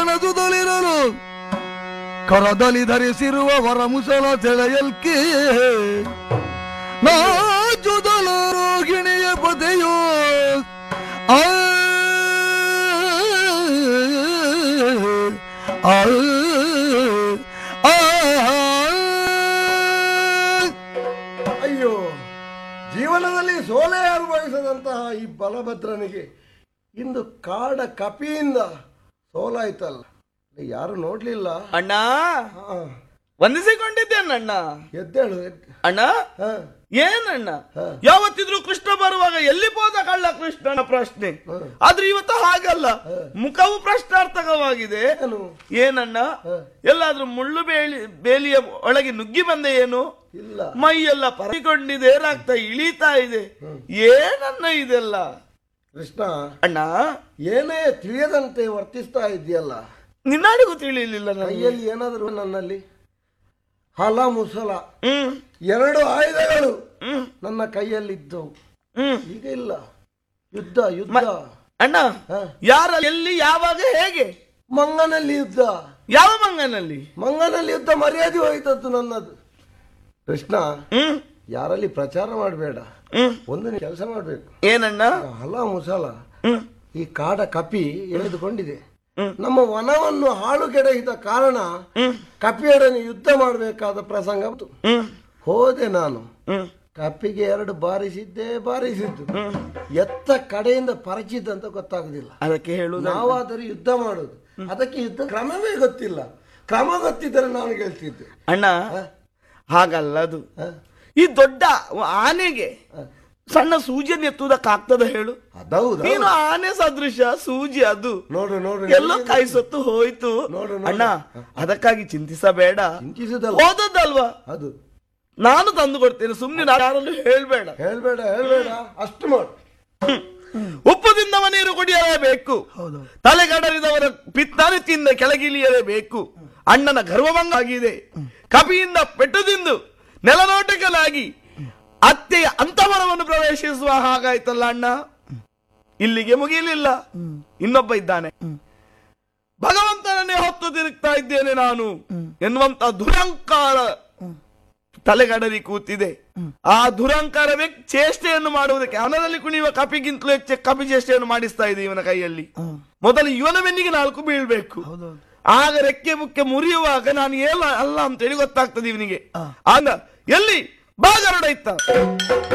ಸೆಣಸುತ್ತಲಿರಲು ಕರದಲ್ಲಿ ಧರಿಸಿರುವ ವರಮುಸಲ ಸೆಳೆಯಲ್ಕೆ ನಾಚುದಲ ರೋಹಿಣಿಯ ಪದೆಯೋ ಆ ಆ ಆ ಅಯ್ಯೋ ಜೀವನದಲ್ಲಿ ಸೋಲೆ ಅನುಭವಿಸದಂತಹ ಈ ಬಲಭದ್ರನಿಗೆ ಇಂದು ಕಾಡ ಕಪಿಯಿಂದ ಸೋಲಾಯ್ತಲ್ಲ ಯಾರು ನೋಡ್ಲಿಲ್ಲ ಅಣ್ಣ ಹಾ, ವಂದಿಸಿಕೊಂಡಿದ್ದೇನಣ್ಣ ಎದ್ದೇಳು ಎದ್ದ್- ಅಣ್ಣ ಹಾ, ಏನಣ್ಣ ಹಾ. ಯಾವತ್ತಿದ್ರು ಕೃಷ್ಣ ಬರುವಾಗ ಎಲ್ಲಿ ಹೋದ ಕಳ್ಳ ಕೃಷ್ಣನ ಪ್ರಶ್ನೆ ಹಾ. ಆದ್ರೆ ಇವತ್ತು ಹಾಗಲ್ಲ ಮುಖವು ಪ್ರಶ್ನಾರ್ಥಕವಾಗಿದೆ ಏನು ಏನಣ್ಣ ಹಾ. ಎಲ್ಲಾದ್ರೂ ಮುಳ್ಳು ಬೇಲಿ ಬೇಲಿಯ ಒಳಗೆ ನುಗ್ಗಿ ಬಂದೆ ಏನು ಇಲ್ಲ ಮೈಯೆಲ್ಲ ಪರಕೊಂಡಿದೆ ರಕ್ತ ಇಳಿತಾ ಇದೆ ಏನನ್ನ ಇದೆಲ್ಲ ಕೃಷ್ಣ ಅಣ್ಣ ಏನೇ ತಿಳಿಯದಂತೆ ವರ್ತಿಸ್ತಾ ಇದೆಯಲ್ಲ ನಿನ್ನಾಡಿಗೂ ತಿಳಿಲಿಲ್ಲ ನನಗೆ ಕೈಯಲ್ಲಿ ಏನಾದರೂ ನನ್ನಲ್ಲಿ ಹಲ ಮುಸಲ ಹ್ಮ್ ಎರಡು ಆಯುಧಗಳು ಹ್ಮ್ ನನ್ನ ಕೈಯಲ್ಲಿದ್ದವು ಹ್ಮ್ ಈಗ ಇಲ್ಲ ಯುದ್ಧ ಯುದ್ಧ ಅಣ್ಣ ಹಾ. ಯಾರ ಎಲ್ಲಿ ಯಾವಾಗ ಹೇಗೆ ಮಂಗನಲ್ಲಿ ಯುದ್ಧ ಯಾವ ಮಂಗನಲ್ಲಿ ಮಂಗನಲ್ಲಿ ಯುದ್ಧ ಮರ್ಯಾದೆ ಹೋಯ್ತದ್ದು ನನ್ನದು ಕೃಷ್ಣ ಹ್ಮ್ ಯಾರಲ್ಲಿ ಪ್ರಚಾರ ಮಾಡಬೇಡ ಹ್ಮ್ ಒಂದು ಕೆಲಸ ಮಾಡಬೇಕು ಏನಣ್ಣ ಹಲ ಮುಸಲ ಹ್ಮ್ ಈ ಕಾಡ ಕಪಿ ಎಳೆದುಕೊಂಡಿದೆ ಹ್ಮ್. ನಮ್ಮ ವನವನ್ನು ಹಾಳುಗೆಡಹಿದ ಕಾರಣ ಹ್ಮ್ ಕಪಿಯೊಡನೆ ಯುದ್ಧ ಮಾಡಬೇಕಾದ ಪ್ರಸಂಗ ಬಂತು. ಹ್ಮ್ ಹೋದೆ ನಾನು ಹ್ಮ್ ಕಪ್ಪಿಗೆ ಎರಡು ಬಾರಿಸಿದ್ದೆ ಬಾರಿಸಿದ್ದು ಎತ್ತ ಕಡೆಯಿಂದ ಪರಚಿದ್ದಂತ ಗೊತ್ತಾಗುದಿಲ್ಲ ಅದಕ್ಕೆ ಹೇಳುದ ನಾವಾದರೂ ಯುದ್ಧ ಮಾಡೋದು ಅದಕ್ಕೆ ಯುದ್ಧ ಕ್ರಮವೇ ಗೊತ್ತಿಲ್ಲ ಕ್ರಮ ಗೊತ್ತಿದ್ದರೆ ನಾನು ಗೆಲ್ತಿದ್ದೆ ಅಣ್ಣ ಹಾಗಲ್ಲ ಅದು ಹ? ಈ ದೊಡ್ಡ ಆನೆಗೆ ಸಣ್ಣ ಸೂಜಿಯನ್ನು ಎತ್ತುವುದಕ್ಕಾಗ್ತದ ಹೇಳು ಅದೌದು ನೀನು ಆನೆ ಸದೃಶ ಸೂಜಿ ಅದು ನೋಡು ನೋಡು ಎಲ್ಲೋ ಕೈ ಸೊತ್ತು ಹೋಯ್ತು ನೋಡು, ನೋಡು. ಅಣ್ಣ ಅದಕ್ಕಾಗಿ ಚಿಂತಿಸಬೇಡ ಚಿಂತಿಸುದಲ್ಲ ಹೋದದ್ದಲ್ವಾ ಅದು ನಾನು ತಂದು ಕೊಡ್ತೇನೆ ಸುಮ್ಮನೆ ಯಾರಲ್ಲೂ ಹೇಳ್ಬೇಡ ಹೇಳ್ಬೇಡ ಹೇಳ್ಬೇಡ ಅಷ್ಟು ಮಾಡು ಉಪ್ಪು ತಿಂದವ ನೀರು ಕುಡಿಯಲೇಬೇಕು ತಲೆಗಡರಿದವರ ಪಿತ್ತಾನೆ ತಿಂದ ಕೆಳಗಿಳಿಯಲೇಬೇಕು ಅಣ್ಣನ ಗರ್ವಭಂಗ ಆಗಿದೆ ಕಪಿಯಿಂದ ಪೆಟ್ಟು ತಿಂದು ನೆಲನೋಟಕಲಾಗಿ ಅತ್ತೆಯ ಅಂತಮನವನ್ನು ಪ್ರವೇಶಿಸುವ ಹಾಗಾಯ್ತಲ್ಲ ಅಣ್ಣ ಇಲ್ಲಿಗೆ ಮುಗಿಯಲಿಲ್ಲ ಇನ್ನೊಬ್ಬ ಇದ್ದಾನೆ ಭಗವಂತನನ್ನೇ ಹೊತ್ತು ತಿರುಗ್ತಾ ಇದ್ದೇನೆ ನಾನು ಎನ್ನುವಂತ ದುರಂಕಾರ ತಲೆಗಡರಿ ಕೂತಿದೆ ಆ ದುರಂಕಾರವೇ ಚೇಷ್ಟೆಯನ್ನು ಮಾಡುವುದಕ್ಕೆ ಅವನಲ್ಲಿ ಕುಣಿಯುವ ಕಪಿಗಿಂತಲೂ ಹೆಚ್ಚು ಕಪಿ ಚೇಷ್ಟೆಯನ್ನು ಮಾಡಿಸ್ತಾ ಇದೆ ಇವನ ಕೈಯಲ್ಲಿ ಮೊದಲು ಇವನ ಬೆನ್ನಿಗೆ ನಾಲ್ಕು ಬೀಳ್ಬೇಕು ಆಗ ರೆಕ್ಕೆ ಮುಕ್ಕೆ ಮುರಿಯುವಾಗ ನಾನು ಏನ ಅಲ್ಲ ಅಂತೇಳಿ ಗೊತ್ತಾಗ್ತದೆ ಇವನಿಗೆ ಆಗ ಎಲ್ಲಿ ಬಾಗರಡ ಇತ್ತ